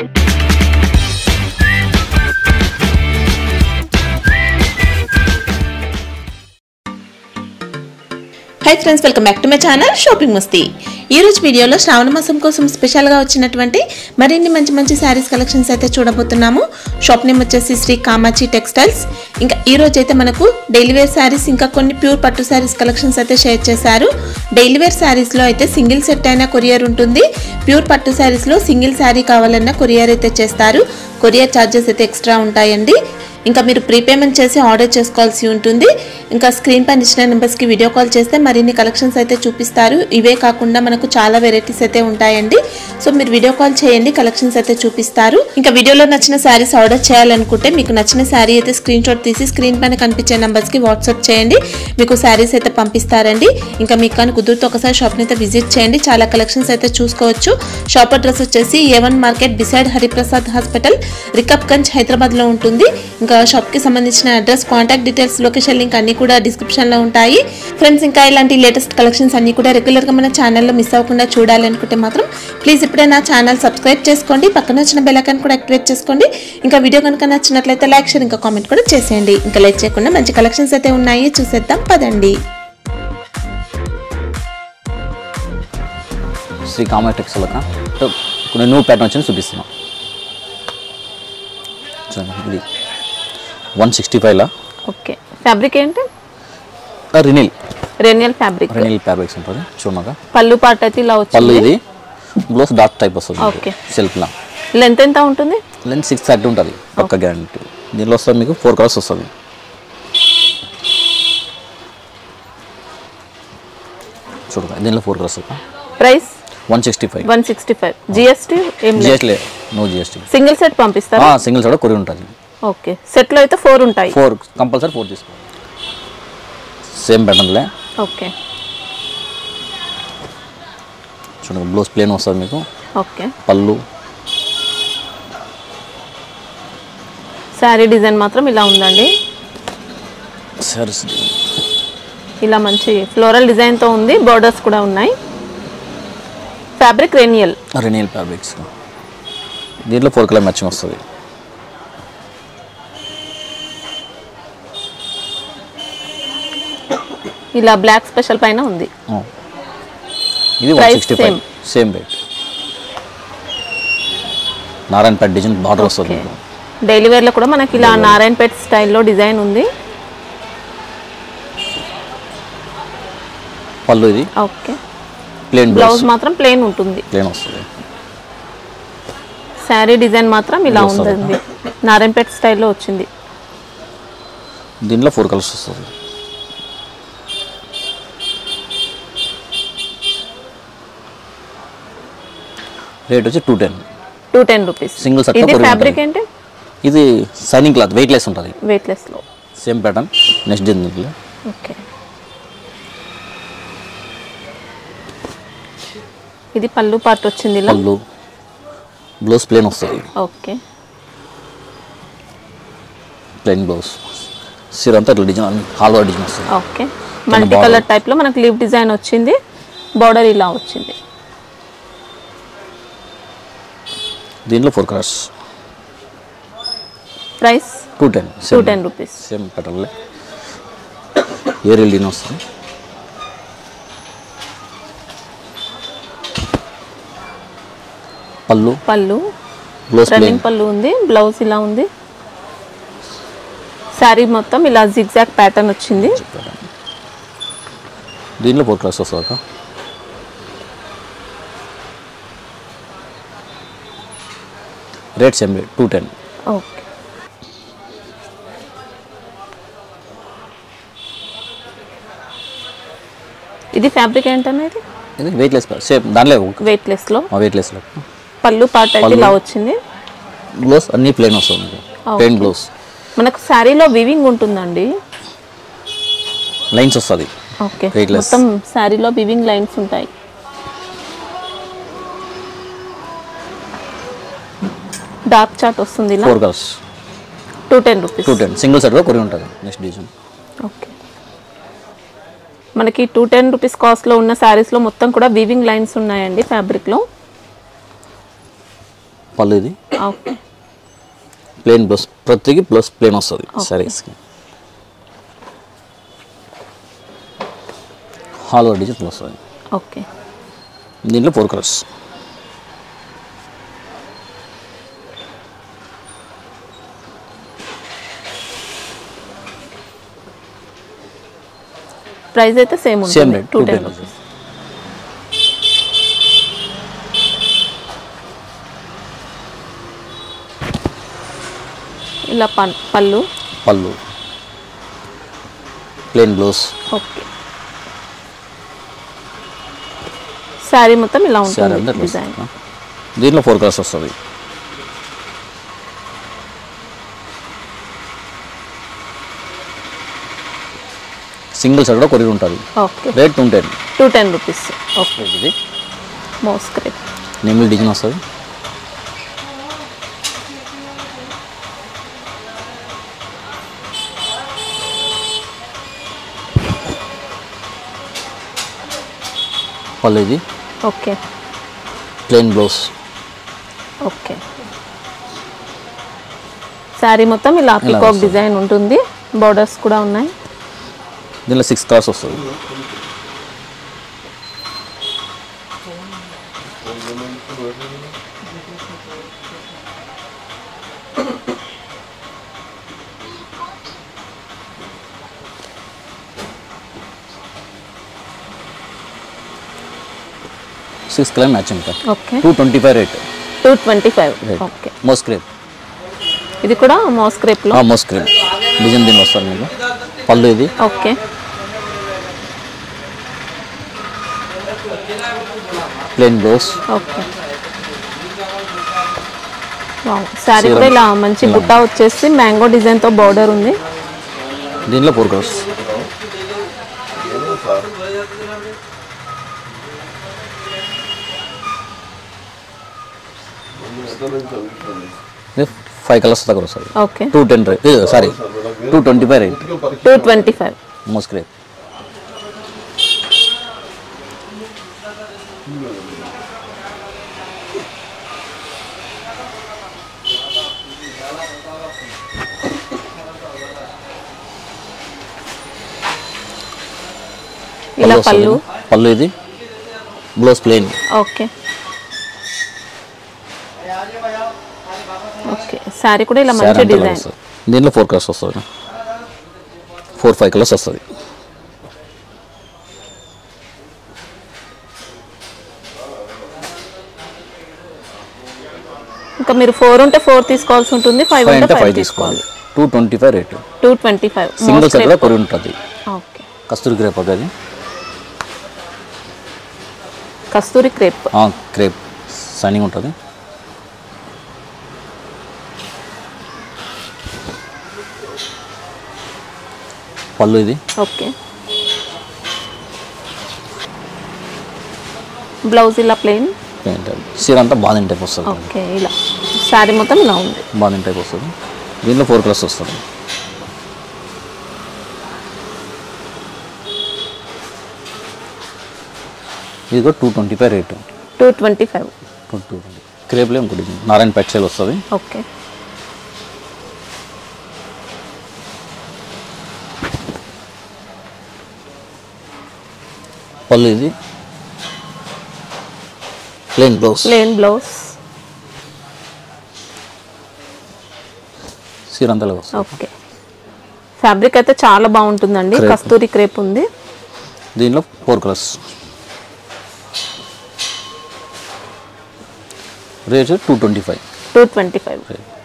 High friends welcome back to my channel shopping Masti ఈ రోజు వీడియోలో శ్రావణ మాసం కోసం స్పెషల్గా వచ్చినటువంటి మరిన్ని మంచి మంచి శారీస్ కలెక్షన్స్ అయితే చూడబోతున్నాము షాప్ నేమ్ వచ్చేసి శ్రీ కామాచి టెక్స్టైల్స్ ఇంకా ఈ రోజు అయితే మనకు డైలీ వేర్ శారీస్ ఇంకా కొన్ని ప్యూర్ పట్టు శారీస్ కలెక్షన్స్ అయితే షేర్ చేశారు డైలీ వేర్ శారీస్లో అయితే సింగిల్ సెట్ అయినా కొరియర్ ఉంటుంది ప్యూర్ పట్టు శారీస్లో సింగిల్ శారీ కావాలన్నా కొరియర్ అయితే చేస్తారు కొరియర్ ఛార్జెస్ అయితే ఎక్స్ట్రా ఉంటాయండి ఇంకా మీరు ప్రీపేమెంట్ చేసి ఆర్డర్ చేసుకోవాల్సి ఉంటుంది ఇంకా స్క్రీన్ పైన ఇచ్చిన నెంబర్స్కి వీడియో కాల్ చేస్తే మరిన్ని కలెక్షన్స్ అయితే చూపిస్తారు ఇవే కాకుండా మనకు చాలా వెరైటీస్ అయితే ఉంటాయండి సో మీరు వీడియో కాల్ చేయండి కలెక్షన్స్ అయితే చూపిస్తారు ఇంకా వీడియోలో నచ్చిన శారీస్ ఆర్డర్ చేయాలనుకుంటే మీకు నచ్చిన శారీ అయితే స్క్రీన్ షాట్ తీసి స్క్రీన్ పైన కనిపించే నెంబర్స్కి వాట్సాప్ చేయండి మీకు శారీస్ అయితే పంపిస్తారండి ఇంకా మీకు కానీ కుదురుతో ఒకసారి షాప్ని అయితే విజిట్ చేయండి చాలా కలెక్షన్స్ అయితే చూసుకోవచ్చు షాప్ అడ్రస్ వచ్చేసి A one market beside Hariprasad hospital Rikabganj హైదరాబాద్లో ఉంటుంది ఇంకా షాప్కి సంబంధించిన address contact details location link అన్ని కూడా డిస్క్రిప్షన్లో ఉంటాయి ఫ్రెండ్స్ ఇంకా ఇలాంటి లేటెస్ట్ కలెక్షన్స్ అన్ని కూడా రెగ్యులర్గా మన ఛానల్లో మిస్ అవ్వకుండా చూడాలనుకుంటే మాత్రం ప్లీజ్ ఇప్పుడే నా ఛానల్ సబ్స్క్రైబ్ చేసుకోండి పక్కన వచ్చిన బెల్ ఐకాన్ కూడా యాక్టివేట్ చేసుకోండి ఇంకా వీడియో కనుక నచ్చినట్లయితే లైక్ షేర్ ఇంకా కామెంట్ కూడా చేసేయండి ఇంకా లైక్ చేయకుండా మంచి కలెక్షన్స్ అయితే ఉన్నాయి చూసేద్దాం పదండి శ్రీ కామ టెక్స్టైల్ కొన్ని న్యూ ప్యాటర్న్ వచ్చింది చూపిస్తున్నాం చూడండి ఇది వన్ సిక్స్టీ ఫైవ్లా ఓకే ఫ్యాబ్రిక్ ఏంటి రినిల్ రెనియల్ ఫ్యాబ్రిక్ రినిల్ ఫ్యాబ్రిక్స్ ఉంటుంది చూడగా పళ్ళు పాట అయితే ఇలా పళ్ళు వచ్చింది ఇది బ్లౌజ్ డార్క్ టైప్ వస్తుంది Okay. సెల్ఫ్లా లెంత్ ఎంత ఉంటుంది లెన్స్ సిక్స్ థర్టీ ఉంటుంది పక్క గ్యారంటీ దీనిలో వస్తుంది మీకు ఫోర్ కలర్స్ వస్తుంది చూడగా దీనిలో four colours price one sixty five one sixty five GST ఏం లేదు GST no GST single set పంపిస్తారా సింగిల్ సైడ్ కొరి ఉంటుంది ఓకే సెట్లో అయితే ఫోర్ ఉంటాయి ఫోర్ కంపల్సరీ ఫోర్ తీసుకో సేమ్ ప్యాటర్న్లే ఓకే చూడండి బ్లౌజ్ ప్లేన్ వస్తుంది మీకు ఓకే పళ్ళు శారీ డిజైన్ మాత్రం ఇలా ఉందండి సారీస్ ఇలా మంచి ఫ్లోరల్ డిజైన్తో ఉంది బోర్డర్స్ కూడా ఉన్నాయి ఫ్యాబ్రిక్ రెనియల్ రెనియల్ ఫ్యాబ్రిక్స్ దీంట్లో ఫోర్ కలర్ మ్యాచింగ్ వస్తుంది ఇలా బ్లాక్ స్పెషల్ పైన ఉంది ఆ. ఇది one Price sixty five same rate Narayanpet design border వస్తుంది ఓకే మీకు డైలీ వేర్లో కూడా మనకి ఇలా నారాయణపేట్ స్టైల్లో డిజైన్ ఉంది పళ్ళు ఇది ఓకే ప్లేన్ బ్లౌజ్ బ్లౌజ్ మాత్రం ప్లెయిన్ ఉంటుంది ప్లేన్ వస్తుంది శారీ డిజైన్ మాత్రం ఇలా ఇది వస్తుందా? ఉంటుంది నారాయణపేట స్టైల్లో వచ్చింది దీంట్లో ఫోర్ కలర్స్ వస్తుంది రేట్ వచ్చి two ten two ten rupees Single set ఇది కొరియన్ ఫ్యాబ్రిక్ ఉంటుంది. ఏంటి ఇది సైనింగ్ క్లాత్ వెయిట్లెస్ ఉంటుంది వెయిట్లెస్లో సేమ్ ప్యాటర్న్ నెక్స్ట్ దీంట్లో ఓకే ఇది పళ్ళు పార్ట్ వచ్చింది ఇలా పళ్ళు బ్లౌజ్ ప్లేన్ వస్తుంది ఓకే ప్లెయిన్ బ్లౌజ్ సీర అంతా ఇట్లా డిజైన్ హాల్వా డిజైన్ వస్తుంది ఓకే మల్టీ కలర్ టైప్లో మనకి లీవ్ డిజైన్ వచ్చింది బార్డర్ ఇలా వచ్చింది దీంట్లో four colours price two ten two ten rupees same ప్యాటర్న్లే ఏరియల్ డిజైన్ వస్తుంది పళ్ళు పళ్ళు బ్లౌజ్ ప్లేన్ రన్నింగ్ పళ్ళు ఉంది బ్లౌజ్ ఇలా ఉంది శారీ మొత్తం ఇలా జిగ్జాగ్ ప్యాటర్న్ వచ్చింది దీంట్లో ఫోర్ కలర్స్ వస్తుంది అక్క rate same rate two ten okay ఇది ఫ్యాబ్రిక్ ఏంటన్నా ఇది ఇది వెయిట్లెస్ సేమ్ దానిలో వెయిట్లెస్లో వెయిట్లెస్లో పళ్ళు పార్ట్ అయితే పళ్ళు. ఇలా వచ్చింది బ్లౌజ్ అన్నీ ప్లేన్ వస్తుంది మీకు ప్లేన్ బ్లౌజ్ మనకు శారీలో వివింగ్ ఉంటుందండి లైన్స్ వస్తుంది ఓకే Weightless. మొత్తం శారీలో వివింగ్ లైన్స్ ఉంటాయి డార్క్ చాట్ వస్తుంది ఇలా four colours two ten rupees two ten single సెట్గా కొరి ఉంటుంది నెక్స్ట్ డిజైన్ ఓకే మనకి టూ టెన్ రూపీస్ కాస్ట్లో ఉన్న శారీస్లో మొత్తం కూడా వీవింగ్ లైన్స్ ఉన్నాయండి ఫ్యాబ్రిక్లో పళ్ళు ఇది ఓకే ప్లేన్ బ్లౌజ్ ప్రతికి బ్లౌజ్ ప్లేన్ వస్తుంది సారీస్కి హాల్ డిజిటల్ వస్తుంది ఓకే దీంట్లో ఫోర్ కలర్స్ ప్రైస్ అయితే సేమ్ సేమ్ ఉంటుంది rate two two ten ten rupees ఇలా పన్ పళ్ళు పళ్ళు ప్లేన్ బ్లౌజ్ ఓకే శారీ మొత్తం ఇలా సారీ ఉంటుంది అంటే డిజైన్ దీంట్లో ఫోర్ కలర్స్ వస్తుంది సింగిల్ సైడ్ కూడా కొరియర్ ఉంటుంది okay rate two ten two ten rupees okay ఇది మోస్క్రేప్ నెమిల్ డిజైన్ వస్తుంది పళ్ళు ఇది okay plain blouse okay sari మొత్తం ఇలా పికాక్ వస్తుంది. డిజైన్ ఉంటుంది బోర్డర్స్ కూడా ఉన్నాయి దీనిలో సిక్స్ కలర్స్ వస్తుంది six colour matching okay two twenty five rate two twenty five rate okay moss crepe ఇది కూడా మోస్క్రేప్లో మోస్క్రేప్ డిజైన్ దీని వస్తుంది మీకు పళ్ళు ఇది okay plain blouse okay sari కూడా ఇలా మంచి బుట్ట వచ్చేసి మ్యాంగో డిజైన్తో బార్డర్ ఉంది దీనిలో ఫోర్ కలర్స్ ఫైవ్ కలర్స్ దగ్గర వస్తుంది okay two ten rate sorry two twenty five rate two twenty five moss crepe ఇలా వస్తుంది. పళ్ళు పళ్ళు ఇది blouse plain okay okay sari కూడా ఇలా శారీ మంచి అంతా ఇలా డిజైన్ వస్తుంది దీనిలో ఫోర్ కలర్స్ వస్తుంది ఫోర్ ఫైవ్ కలర్స్ వస్తుంది ఇంకా మీరు ఫోర్ ఉంటే ఫోర్ తీసుకోవాల్సి ఉంటుంది ఫైవ్ ఫైవ్ ఉంటే అంటే ఫైవ్ ఫైవ్ తీసుకోవాలి తీసుకోవాలి two twenty five rate two twenty five single set కూడా కొరి ఉంటుంది ఓకే కస్తూరి క్రేప్ అది కస్తూరి క్రేప్ క్రేప్ సైనింగ్ ఉంటుంది పళ్ళు ఇది ఓకే బ్లౌజ్ ఇలా ప్లెయిన్ సీర అంతా బాదం టైప్ వస్తుంది ఓకే ఇలా శారీ మొత్తం ఇలా ఉంది బాదం టైప్ వస్తుంది దీనిలో ఫోర్ కలర్స్ వస్తుంది ఇది కూడా two twenty five rate two twenty five two two twenty క్రేప్లో ఇంకోటి నారాయణ పెట్సేల్ వస్తుంది ఓకే పళ్ళు ఇది ప్లెయిన్ బ్లౌజ్ ప్లెయిన్ బ్లౌజ్ సీర అంతా ఇలా వస్తుంది ఓకే ఫ్యాబ్రిక్ అయితే చాలా బాగుంటుందండి Crepe. కస్తూరి క్రేప్ ఉంది దీనిలో four colours rate two twenty five two twenty five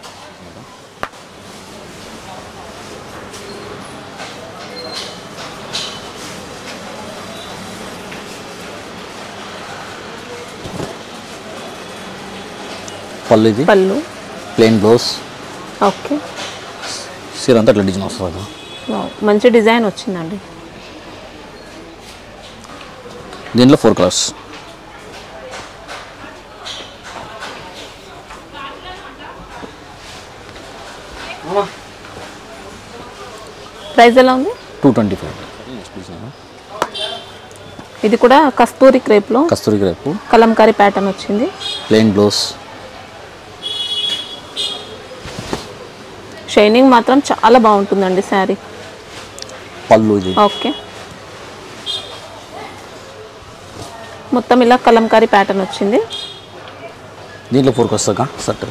pallu ఇది పళ్ళు ప్లెయిన్ బ్లౌజ్ ఓకే సీర అంతా ఇట్లా డిజైన్ వస్తుంది వావ్, మంచి డిజైన్ వచ్చిందండి దీనిలో ఫోర్ కలర్స్ ప్రైస్ ఎలా ఉంది టూ ట్వంటీ ఫైవ్ ఇది కూడా కస్తూరి క్రేప్లో కస్తూరి రేపు కలంకారీ ప్యాటర్న్ వచ్చింది ప్లెయిన్ బ్లౌజ్ షైనింగ్ మాత్రం చాలా బాగుంటుందండి శారీ పళ్ళు ఇది ఓకే మొత్తం ఇలా కలంకారీ ప్యాటర్న్ వచ్చింది దీంట్లో ఫోర్కి వస్తాక సట్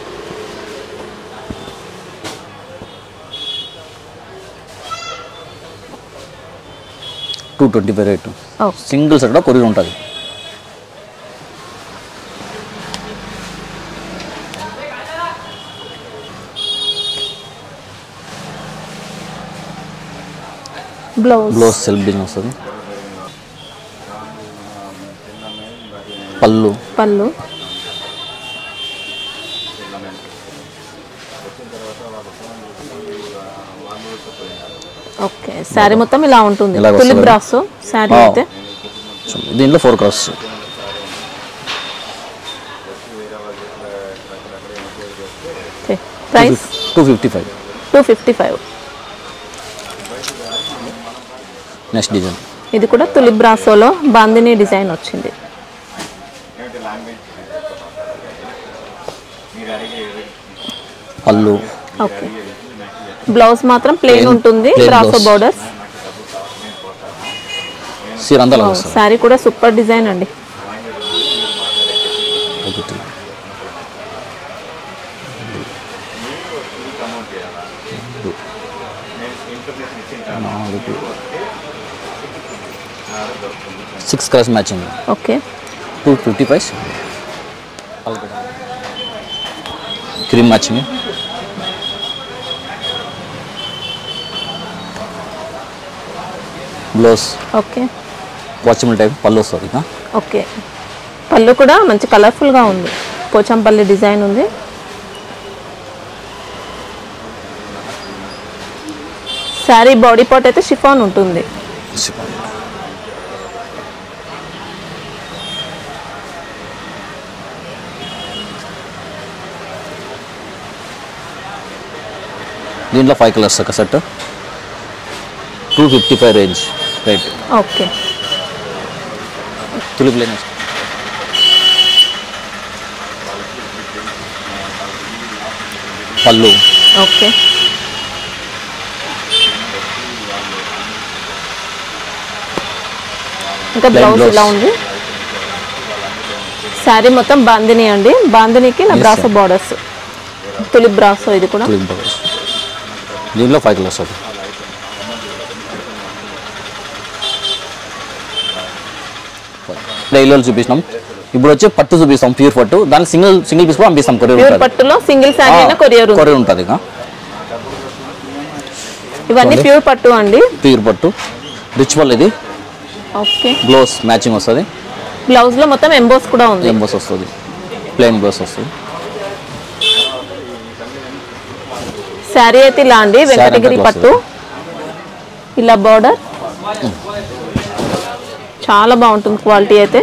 two twenty five rate okay single set కూడా కొరియర్ ఉంటుంది బ్లౌజ్ బ్లౌజ్ సెల్ఫ్ డిజైన్ వస్తుంది పళ్ళు పళ్ళు ఓకే శారీ మొత్తం ఇలా ఉంటుంది ఇలాగ తులి వస్తుంది. బ్రాస్ శారీ ఆ. అయితే దీంట్లో four colours okay price two fifty five two fifty five next design ఇది కూడా తులి బ్రాసోలో బాందిని డిజైన్ వచ్చింది పళ్ళు ఓకే బ్లౌజ్ మాత్రం ప్లెయిన్ Plain- ఉంటుంది plain బ్రాసో blouse. బోర్డర్స్ సీర అంతా అలా వస్తుంది శారీ కూడా సూపర్ డిజైన్ అండి ఒకటి నాలుగు six colours matching okay two fifty five cream matching blouse okay washable type pallu వస్తుంది ఇంకా ఓకే పళ్ళు కూడా మంచి కలర్ఫుల్గా ఉంది పోచంపల్లి డిజైన్ ఉంది శారీ బాడీ పార్ట్ అయితే షిఫాన్ ఉంటుంది దీంట్లో ఫైవ్ కలర్స్ ఒక set two fifty five range rate okay tulip లేని పళ్ళు ఓకే ఇంకా Plain బ్లౌజ్ blouse. ఇలా ఉంది శారీ మొత్తం బాందిని అండి బాందినికి నా Yes, బ్రాసో sir. బార్డర్స్ తులిప్ బ్రాసో ఇది కూడా తులిప్ కలర్స్ దీంట్లో ఫైవ్ కలర్స్ ఒకటి ప్లైలో చూపిస్తాం ఇప్పుడు వచ్చి పట్టు చూపిస్తాం ప్యూర్ పట్టు దానికి సింగిల్ సింగిల్ పీస్ కూడా పంపిస్తాం కొరియర్ ప్యూర్ ఉంటుంది పట్టులో సింగిల్ శారీ అయినా కొరియర్ ఉంది కొరియర్ ఉంటుంది ఇక ఇవన్నీ చూడండి. ప్యూర్ పట్టు అండి ప్యూర్ పట్టు రిచ్ పళ్ళు ఇది ఓకే బ్లౌజ్ మ్యాచింగ్ వస్తుంది బ్లౌజ్ లో మొత్తం ఎంబోస్ కూడా ఉంది ఎంబోస్ వస్తుంది ప్లెయిన్ బ్లౌజ్ వస్తుంది శారీ అయితే ఇలా అండి వెంకటగిరి అంతా పట్టు ఇలా బార్డర్ చాలా బాగుంటుంది క్వాలిటీ అయితే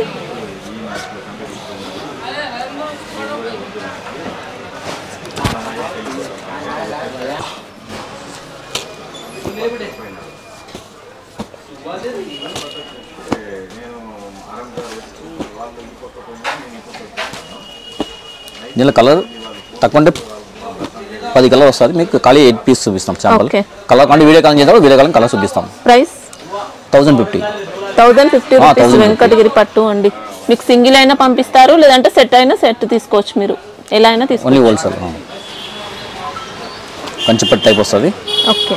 దీనిలో కలర్ తక్కువ అంటే పది కలర్ వస్తుంది మీకు ఖాళీ ఎయిట్ పీస్ చూపిస్తాం శాంపుల్ Okay. కలర్ అంటే వీడియో కాల్ చేద్దాం వీడియో కాల్ కలర్ చూపిస్తాం price thousand fifty thousand fifty ఆ, రూపీస్ 1050. వెంకటగిరి పట్టు అండి మీకు సింగిల్ అయినా పంపిస్తారు లేదంటే సెట్ అయినా సెట్ తీసుకోవచ్చు మీరు ఎలా అయినా తీసుకోవచ్చు ఓన్లీ హోల్సేల్ కంచిపట్టు టైప్ వస్తుంది ఓకే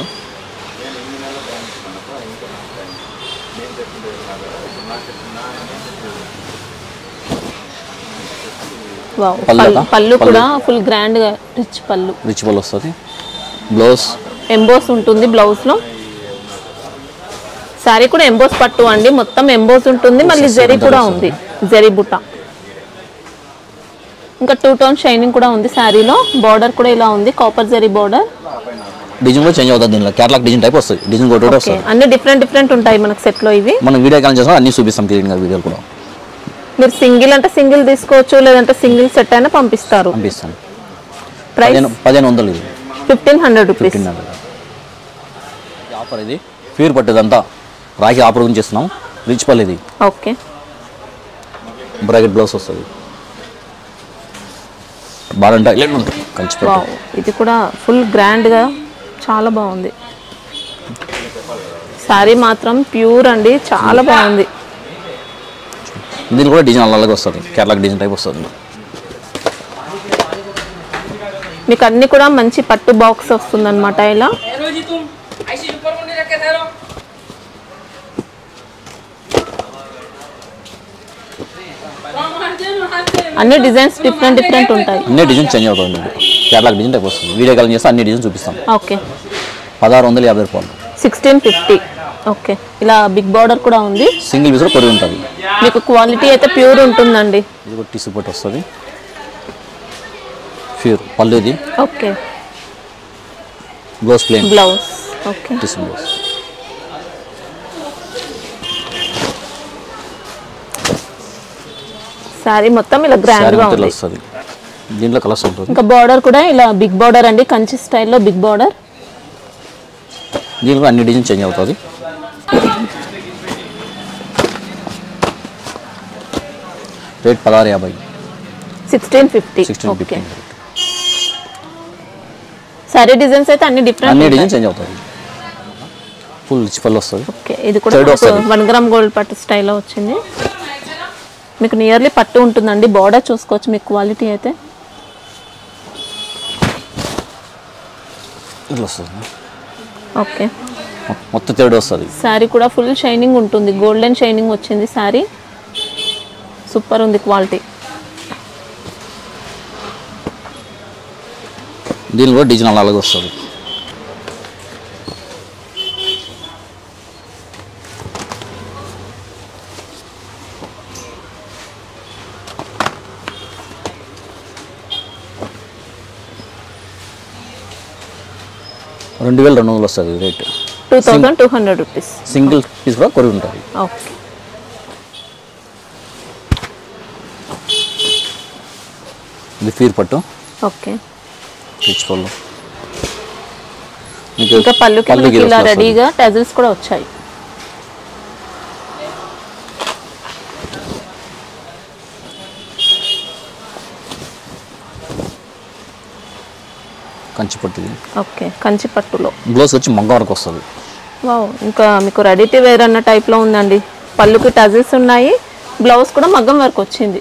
వావ్ పళ్ళు పళ్ళు- కదా? పళ్ళు పళ్ళు. కూడా ఫుల్ గ్రాండ్ గా రిచ్ పళ్ళు రిచ్ పళ్ళు వస్తుంది బ్లౌజ్ ఎంబోస్ ఉంటుంది బ్లౌజ్ లో సారీ కూడా ఎంబోస్ పట్టు అండి మొత్తం ఎంబోస్ ఉంటుంది మళ్ళీ Yes, జరీ yes, కూడా yes. ఉంది జరీ బుట్ట ఇంకా టూ టోన్ షైనింగ్ కూడా ఉంది శారీలో బార్డర్ కూడా ఇలా ఉంది కాపర్ జరీ బార్డర్ డిజైన్ కూడా చేంజ్ అవుతుంది దీనిలో క్యాటలాగ్ డిజైన్ టైప్ వస్తుంది డిజైన్ ఒకటి ఒకటి ఓకే వస్తుంది అన్ని డిఫరెంట్ డిఫరెంట్ ఉంటాయి మనకు సెట్ లో ఇవి మనం వీడియో కాల్ చేస్తాం అన్ని చూపిస్తాం క్లియర్గా వీడియోలు కూడా మీరు సింగిల్ అంటే సింగిల్ తీసుకోవచ్చు లేదంటే సింగిల్ సెట్ అయినా పంపిస్తారు పంపిస్తాను ప్రైస్ పదిహేను పదిహేను వందలు ఇది fifteen hundred rupees fifteen hundred offer ఇది ప్యూర్ పట్టుదంతా రాఖీ ఆఫర్ గురించి ఇస్తున్నాం రిచ్ పళ్ళు ఇది ఓకే బ్రాకెట్ బ్లౌజ్ వస్తుంది బాగా హైలైట్ ఉంటుంది కంచిపట్టు వావ్ ఇది కూడా ఫుల్ గ్రాండ్గా చాలా బాగుంది శారీ మాత్రం ప్యూర్ అండి చాలా బాగుంది దీని కూడా డిజైన్ అలాగే వస్తుంది కేరళ డిజైన్ టైప్ వస్తుంది మీకు అన్ని కూడా మంచి పట్టు బాక్స్ వస్తుంది అనమాట ఇలా ठहरो जी तुम ऐसी ऊपर मुंडी रख के ठहरो అన్ని డిజైన్స్ డిఫరెంట్ డిఫరెంట్ ఉంటాయి అన్ని డిజైన్ చేంజ్ అవుతుంది మీకు కేరళ డిజైన్ టైప్ వస్తుంది వీడియో కాల్ చేస్తే అన్ని డిజైన్ చూపిస్తాం ఓకే పదహారు వందల యాభై రూపాయలు సిక్స్టీన్ ఫిఫ్టీ ఓకే ఇలా బిగ్ బార్డర్ కూడా ఉంది సింగిల్ పీస్ కూడా కొరి ఉంటుంది మీకు క్వాలిటీ అయితే ప్యూర్ ఉంటుందండి ఇది కూడా టిష్యూ పట్టు వస్తుంది ప్యూర్ పళ్ళు ఇది okay blouse plain blouse okay tissue blouse sari మొత్తం ఇలా గ్రాండ్ శారీ గా మెటీరియల్ ఉంది వస్తుంది దీంట్లో కలర్స్ ఉంటుంది ఇంకా బార్డర్ కూడా ఇలా బిగ్ బార్డర్ అండి కంచి స్టైల్లో బిగ్ బార్డర్ దీంట్లో అన్ని డిజైన్ చేంజ్ అవుతుంది రేట్ పదహారు యాభై sixteen fifty sixteen okay fifteen sari designs అయితే అన్ని అన్ని డిఫరెంట్ డిజైన్ చేంజ్ అవుతుంది ఫుల్ రిచ్ పళ్ళు వస్తుంది ఓకే ఇది కూడా Third మనకు వస్తుంది. వన్ గ్రామ్ గోల్డ్ పట్టు స్టైల్లో వచ్చింది మీకు నియర్లీ పట్టు ఉంటుందండి బార్డర్ చూసుకోవచ్చు మీకు క్వాలిటీ అయితే ఇట్లా వస్తుంది ఓకే మొ- మొత్తం థర్డ్ వస్తుంది శారీ కూడా ఫుల్ షైనింగ్ ఉంటుంది గోల్డెన్ షైనింగ్ వచ్చింది శారీ సూపర్ ఉంది క్వాలిటీ దీనిలో కూడా డిజైన్ అలాగే వస్తుంది రెండు వేల రెండు వందలు వస్తుంది rate two thousand two hundred rupees single piece కూడా కొరి ఉంటుంది ఓకే ఇది ఫీర్ పట్టు ఓకే రిచ్ పళ్ళు మీకు ఇంకా పళ్ళుకి పళ్ళు మనకి గిరస్ ఇలా వస్తుంది. రెడీగా టజిల్స్ కూడా వచ్చాయి కంచి పట్టు ఇది ఓకే కంచి పట్టులో బ్లౌజ్ వచ్చి మొగ్గ వరకు వస్తుంది వావ్ ఇంకా మీకు రెడీ టు వేర్ అన్న టైప్లో ఉందండి పళ్ళుకి టజిల్స్ ఉన్నాయి బ్లౌజ్ కూడా మగ్గం వరకు వచ్చింది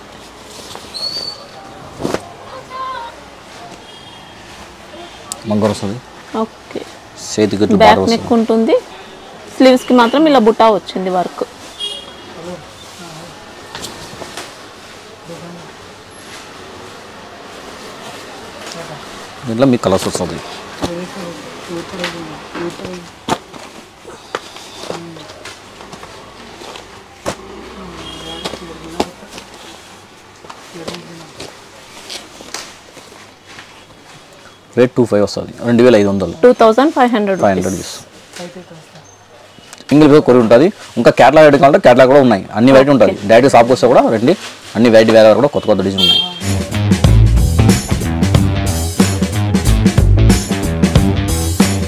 మొగ్గ వస్తుంది ఓకే చేతి గట్లు బ్యాక్ బాగా నెక్ వస్తుంది ఉంటుంది స్లీవ్స్కి మాత్రం ఇలా బుటా వచ్చింది వర్క్ దీంట్లో మీకు కలర్స్ వస్తుంది రేట్ టూ ఫైవ్ వస్తుంది రెండు వేల ఐదు వందలు two thousand five hundred five hundred piece single పేరు కొరి ఉంటుంది ఇంకా కేటలా వెరైటీ కావాలంటే కేటలా కూడా ఉన్నాయి అన్ని వెరైటీ ఉంటుంది డైరెక్ట్ షాప్ వస్తే కూడా రండి అన్ని వెరైటీ వేరే కూడా కొత్త కొత్త డిజైన్ ఉన్నాయి